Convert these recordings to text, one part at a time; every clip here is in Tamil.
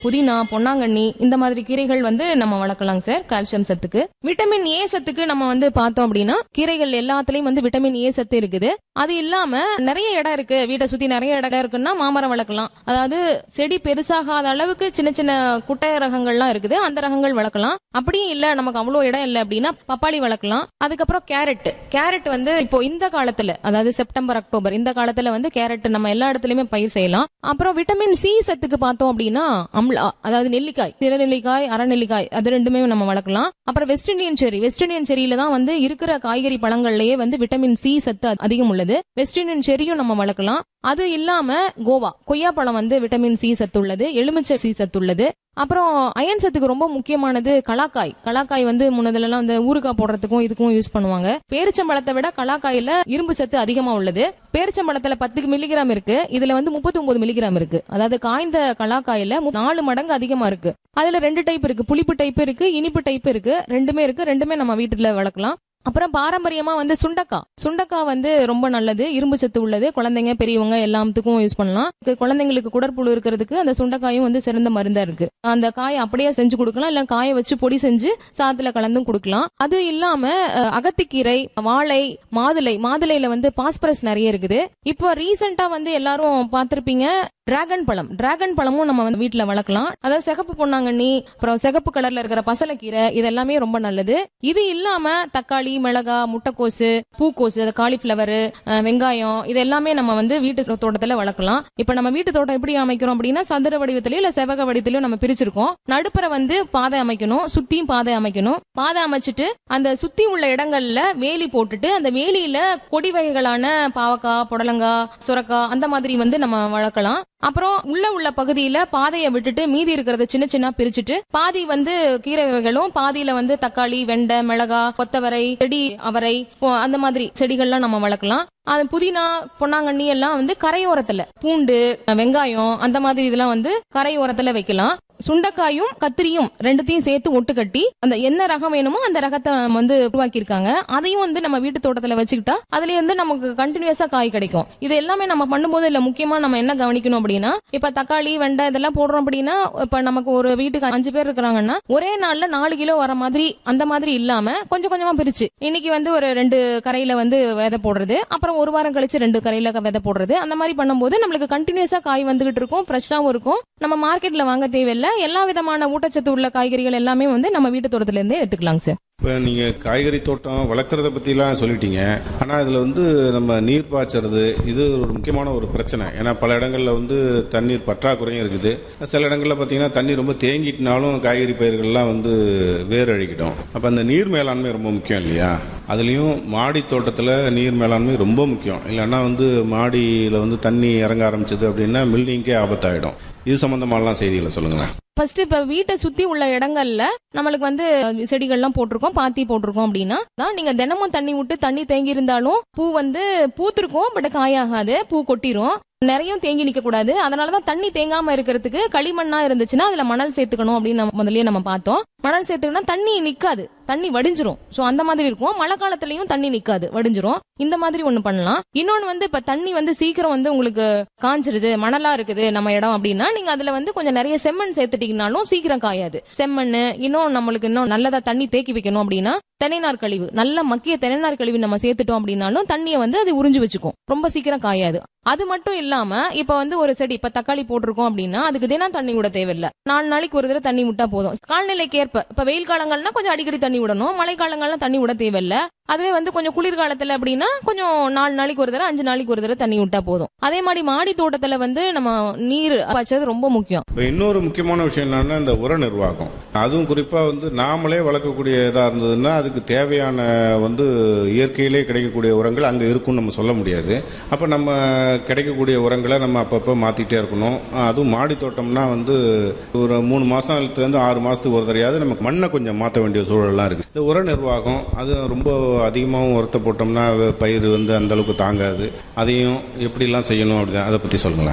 புதினா பொன்னாங்கண்ணி இந்த மாதிரி கீரைகள் வந்து நம்ம வளர்க்கலாங்க சார் கால்சியம் சத்துக்கு விட்டமின் ஏ சத்துக்கு நம்ம வந்து பார்த்தோம் அப்படின்னா கீரைகள் எல்லாத்துலயும் வந்து விட்டமின் ஏ சத்து இருக்குது அது இல்லாம நிறைய இடம் இருக்கு வீட்டை சுத்தி நிறைய இடம் இருக்குன்னா மாமரம் வளர்க்கலாம் அதாவது செடி பெருசாகாத அளவுக்கு சின்ன சின்ன குட்டை ரகங்கள்லாம் இருக்குது அந்த ரகங்கள் வளர்க்கலாம் அப்படியும் இல்ல நமக்கு அவ்வளவு இடம் இல்ல அப்படின்னா பப்பாளி வளர்க்கலாம் அதுக்கப்புறம் கேரட் கேரட் வந்து இப்போ இந்த காலத்துல அதாவது செப்டம்பர் அக்டோபர் இந்த காலத்துல வந்து கேரட் நம்ம எல்லா இடத்துலயுமே பயிர் செய்யலாம் அப்புறம் விட்டமின் சி சத்துக்கு பார்த்தோம் அப்படின்னா அம்லா அதாவது நெல்லிக்காய் திர நெல்லிக்காய் அரை நெல்லிக்காய் அது ரெண்டுமே நம்ம வளர்க்கலாம் அப்புறம் west Indian cherry west Indian செரியில தான் வந்து இருக்கிற காய்கறி பழங்கள்லயே வந்து விட்டமின் சி சத்து அதிகம் உள்ளது வெஸ்ட் இண்டியன் செரியும் நம்ம வளர்க்கலாம் அது இல்லாம கோவா கொய்யாப்பழம் வந்து விட்டமின் சி சத்து உள்ளது எலுமிச்சை சி சத்து உள்ளது அப்புறம் அயன் சத்துக்கு ரொம்ப முக்கியமானது கலாக்காய் கலாக்காய் வந்து முன்னதுலாம் இந்த ஊறுகாய் போடுறதுக்கும் இதுக்கும் யூஸ் பண்ணுவாங்க பேரிச்சம்பழத்தை விட கலாக்காயில இரும்பு சத்து அதிகமா உள்ளது பேரிச்சம்பழத்துல பத்து மில்லிகிராம் இருக்கு இதுல வந்து முப்பத்தி ஒன்பது மில்லிகிராம் இருக்கு அதாவது காய்ந்த கலாக்காயில மு- நாலு மடங்கு அதிகமா இருக்கு அதுல ரெண்டு டைப் இருக்கு புளிப்பு டைப் இருக்கு இனிப்பு டைப் இருக்கு ரெண்டுமே இருக்கு ரெண்டுமே நம்ம வீட்டுல வளர்க்கலாம் அப்புறம் பாரம்பரியமா வந்து சுண்டக்காய் சுண்டக்காய் வந்து ரொம்ப நல்லது இரும்பு சத்து உள்ளது குழந்தைங்க பெரியவங்க எல்லாத்துக்கும் யூஸ் பண்ணலாம் கு- குழந்தைங்களுக்கு குடற்புழு இருக்கிறதுக்கு அந்த சுண்டைக்காயும் வந்து சிறந்த மருந்தா இருக்கு அந்த காயை அப்படியே செஞ்சு கொடுக்கலாம் இல்ல காய வச்சு பொடி செஞ்சு சாத்துல கலந்தும் கொடுக்கலாம் அது இல்லாம அஹ், அகத்திக்கீரை வாழை மாதுளை மாதுளையில வந்து பாஸ்பரஸ் நிறைய இருக்குது இப்போ ரீசெண்டா வந்து எல்லாரும் பார்த்திருப்பீங்க டிராகன் பழம் டிராகன் பழமும் நம்ம வந்து வீட்டுல வளர்க்கலாம் அதாவது சிகப்பு பொன்னாங்கண்ணி அப்புறம் சிகப்பு கலர்ல இருக்கிற பசலைக்கீரை இது எல்லாமே ரொம்ப நல்லது இது இல்லாம தக்காளி மிளகா முட்டைக்கோசு பூக்கோசு அது காலிஃபிளவர் வெங்காயம் இது எல்லாமே நம்ம வந்து வீட்டு தோட்டத்துல வளர்க்கலாம் இப்ப நம்ம வீட்டு தோட்டம் எப்படி அமைக்கிறோம் அப்படின்னா சதுர வடிவத்திலயோ இல்ல செவக வடிவத்திலயோ நம்ம பிரிச்சிருக்கோம் நடுப்புற வந்து பாதை அமைக்கணும் சுத்தியும் பாதை அமைக்கணும் பாதை அமைச்சிட்டு அந்த சுத்தி உள்ள இடங்கள்ல வேலி போட்டுட்டு அந்த வேலியில கொடி வகைகளான பாவக்காய் புடலங்காய் சுரக்காய் அந்த மாதிரி வந்து நம்ம வளர்க்கலாம் அப்புறம் உள்ள உள்ள பகுதியில பாதையை விட்டுட்டு மீதி இருக்கிறத சின்ன சின்ன பிரிச்சுட்டு பாதி வந்து கீரை வகைகளும் பாதியில வந்து தக்காளி வெண்டை மிளகா கொத்தவரை செடி அவரை போ- அந்த மாதிரி செடிகள்லாம் நம்ம வளர்க்கலாம் அது புதினா பொன்னாங்கண்ணி எல்லாம் வந்து கரையோரத்துல பூண்டு வெங்காயம் அந்த மாதிரி இதெல்லாம் வந்து கரையோரத்துல வைக்கலாம் சுண்டைக்காயும் கத்திரியும் ரெண்டுத்தையும் சேர்த்து ஒட்டு கட்டி அந்த என்ன ரகம் வேணுமோ அந்த ரகத்தை நம்ம வந்து உருவாக்கி இருக்காங்க அதையும் வந்து நம்ம வீட்டு தோட்டத்துல வச்சுக்கிட்டா அதுல இருந்து நமக்கு கண்டினியூஸா காய் கிடைக்கும் இது எல்லாமே நம்ம பண்ணும்போது இல்ல முக்கியமா நம்ம என்ன கவனிக்கணும் அப்படின்னா இப்ப தக்காளி வெண்டை இதெல்லாம் போடுறோம் அப்படின்னா இப்ப நமக்கு ஒரு வீட்டுக்கு அஞ்சு பேர் இருக்கிறாங்கன்னா ஒரே நாள்ல நாலு கிலோ வர மாதிரி அந்த மாதிரி இல்லாம கொஞ்சம் கொஞ்சமா பிரிச்சு இன்னைக்கு வந்து ஒரு ரெண்டு கரையில வந்து விதை போடுறது அப்புறம் ஒரு வாரம் கழிச்சு ரெண்டு கரையில விதை போடுறது அந்த மாதிரி பண்ணும்போது நம்மளுக்கு கண்டினியூஸா காய் வந்துகிட்டு இருக்கும் ஃப்ரெஷ்ஷாவும் இருக்கும் நம்ம மார்க்கெட்ல வாங்க தேவையில்லை எல்லா விதமான ஊட்டச்சத்து உள்ள காய்கறிகள் எல்லாமே வந்து நம்ம வீட்டு தோட்டத்துல இருந்தே எடுத்துக்கலாம் சார் இப்போ நீங்கள் காய்கறி தோட்டம் வளர்க்குறத பற்றிலாம் சொல்லிட்டீங்க ஆனால் இதில் வந்து நம்ம நீர் பாய்ச்சறது இது ஒரு முக்கியமான ஒரு பிரச்சனை ஏன்னா பல இடங்களில் வந்து தண்ணீர் பற்றாக்குறையும் இருக்குது சில இடங்களில் பார்த்தீங்கன்னா தண்ணி ரொம்ப தேங்கிட்டினாலும் காய்கறி பயிர்கள்லாம் வந்து வேர் அழிக்கிட்டோம் அப்போ அந்த நீர் மேலாண்மை ரொம்ப முக்கியம் இல்லையா அதுலேயும் மாடி தோட்டத்தில் நீர் மேலாண்மை ரொம்ப முக்கியம் இல்லைன்னா வந்து மாடியில் வந்து தண்ணி இறங்க ஆரம்பிச்சது அப்படின்னா மில்டிங்கே ஆபத்தாயிடும் இது சம்மந்தமாலாம் செய்திகளை சொல்லுங்களேன் ஃபர்ஸ்ட் இப்ப வீட்டை சுத்தி உள்ள இடங்கள்ல நம்மளுக்கு வந்து செடிகள்லாம் போட்டிருக்கோம் பாத்தி போட்டிருக்கோம் அப்படின்னா தான் நீங்க தினமும் தண்ணி விட்டு தண்ணி தேங்கி இருந்தாலும் பூ வந்து பூத்திருக்கும் பட் காயாகாது பூ கொட்டிரும் நிறைய தேங்கி நிக்க கூடாது அதனாலதான் தண்ணி தேங்காம இருக்கிறதுக்கு களிமண்ணா இருந்துச்சுன்னா அதுல மணல் சேர்த்துக்கணும் அப்படின்னு நம்ம முதல்லயே நம்ம பார்த்தோம் மணல் சேர்த்துக்கணும் தண்ணி நிக்காது தண்ணி வடிஞ்சிரும் சோ அந்த மாதிரி இருக்கும் மழை காலத்துலயும் தண்ணி நிக்காது வடிஞ்சிரும் இந்த மாதிரி ஒண்ணு பண்ணலாம் இன்னொன்னு வந்து இப்ப தண்ணி வந்து சீக்கிரம் வந்து உங்களுக்கு காஞ்சிருது மணலா இருக்குது நம்ம இடம் அப்படின்னா நீங்க அதுல வந்து கொஞ்சம் நிறைய செம்மண் சேர்த்துட்டீங்கனாலும் சீக்கிரம் காயாது செம்மண் இன்னும் நம்மளுக்கு இன்னும் நல்லதா தண்ணி தேக்கி வைக்கணும் அப்படின்னா தென்னைநார் கழிவு நல்ல மக்கிய தென்னைநார் கழிவு நம்ம சேர்த்துட்டோம் அப்படின்னாலும் தண்ணியை வந்து அது உறிஞ்சு வச்சுக்கும் ரொம்ப சீக்கிரம் காயாது அது மட்டும் இல்லாம இப்ப வந்து ஒரு செடி இப்ப தக்காளி போட்டிருக்கோம் அப்படின்னா அதுக்கு தினம் தண்ணி விட தேவையில்லை நாலு நாளைக்கு ஒரு தடவை தண்ணி விட்டா போதும் காலநிலைக்கு ஏற்ப இப்ப வெயில் காலங்கள்னா கொஞ்சம் அடிக்கடி தண்ணி விடணும் மழை காலங்கள்ல தண்ணி விட தேவையில்லை அதுவே வந்து கொஞ்சம் குளிர்காலத்துல அப்படின்னா கொஞ்சம் நாலு நாளைக்கு ஒரு தடவை அஞ்சு நாளைக்கு ஒரு தடவை தண்ணி விட்டா போதும் அதே மாதிரி மாடி தோட்டத்துல வந்து நம்ம நீர் வச்சது ரொம்ப முக்கியம் இப்போ இன்னொரு முக்கியமான விஷயம் என்னன்னா இந்த உர நிர்வாகம் அதுவும் குறிப்பாக வந்து நாமளே வளர்க்கக்கூடிய இதாக இருந்ததுன்னா அதுக்கு தேவையான வந்து இயற்கையிலே கிடைக்கக்கூடிய உரங்கள் அங்கே இருக்கும்னு நம்ம சொல்ல முடியாது அப்போ நம்ம கிடைக்கக்கூடிய உரங்களை நம்ம அப்பப்போ மாற்றிட்டே இருக்கணும் அதுவும் மாடி தோட்டம்னா வந்து ஒரு மூணு மாதத்துலேருந்து ஆறு மாதத்துக்கு ஒரு தடையாவது நமக்கு மண்ணை கொஞ்சம் மாற்ற வேண்டிய சூழல்லாம் இருக்குது இந்த உர நிர்வாகம் அது ரொம்ப அதிகமாகவும் உரத்தை போட்டோம்னா பயிர் வந்து அந்த அளவுக்கு தாங்காது அதையும் எப்படிலாம் செய்யணும் அப்படி அதை பற்றி சொல்லுங்களேன் இப்ப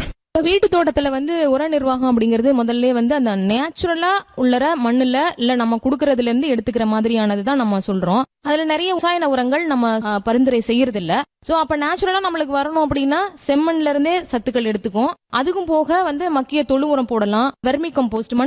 வீட்டு தோட்டத்துல வந்து உர நிர்வாகம் அப்படிங்கிறது முதல்ல வந்து அந்த நேச்சுரலா உள்ளற மண்ணுல இல்ல நம்ம குடுக்கறதுல இருந்து எடுத்துக்கிற மாதிரியானது தான் நம்ம சொல்றோம் அதுல நிறைய ரசாயன உரங்கள் நம்ம ஆ, பரிந்துரை செய்யறது இல்ல சோ அப்ப நேச்சுரலா நம்மளுக்கு வரணும் அப்படின்னா செம்மண்ல இருந்தே சத்துக்கள் எடுத்துக்கும் அதுக்கும் போக வந்து மக்கிய தொழு உரம் போடலாம் வெர்மி கம்போஸ்ட்